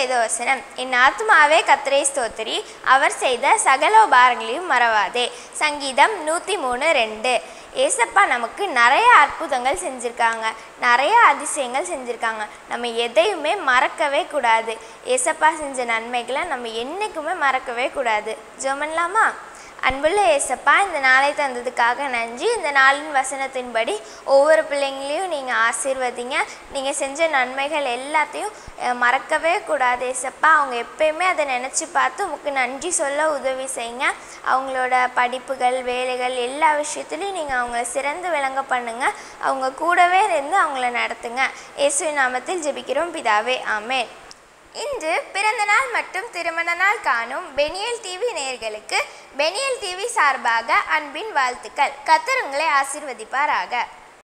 வேதவசனம் என் ஆத்மாவே கத்தரை ஸ்தோத்திரி அவர் செய்த சகல உபாரங்களையும் மறவாதே சங்கீதம் நூற்றி மூணு ரெண்டு ஏசப்பா நமக்கு நிறைய அற்புதங்கள் செஞ்சுருக்காங்க நிறைய அதிசயங்கள் செஞ்சுருக்காங்க நம்ம எதையுமே மறக்கவே கூடாது ஏசப்பா செஞ்ச நன்மைகளை நம்ம என்றைக்குமே மறக்கவே கூடாது ஜோமன்லாமா அன்புள்ள ஏசப்பா இந்த நாளை தந்ததுக்காக நன்றி இந்த நாளின் வசனத்தின்படி ஒவ்வொரு பிள்ளைங்களையும் நீங்கள் ஆசீர்வதிங்க நீங்கள் செஞ்ச நன்மைகள் எல்லாத்தையும் அஹ், மறக்கவே கூடாது ஏசப்பா அவங்க எப்பயுமே அதை நினச்சி பார்த்து உங்களுக்கு நன்றி சொல்ல உதவி செய்யுங்க அவங்களோட படிப்புகள் வேலைகள் எல்லா விஷயத்துலையும் நீங்கள் அவங்கள சிறந்து விளங்க பண்ணுங்க அவங்க கூடவே இருந்து அவங்கள நடத்துங்க இயேசுவின் நாமத்தில் ஜெபிக்கிறோம் பிதாவே ஆமென் இன்று பிறந்த நாள் மற்றும் திருமண நாள் காணும் பெனியல் டிவி நேயர்களுக்கு பெனியல் டிவி சார்பாக அன்பின் வாழ்த்துக்கள் கத்தர் உங்களை ஆசீர்வதிப்பாராக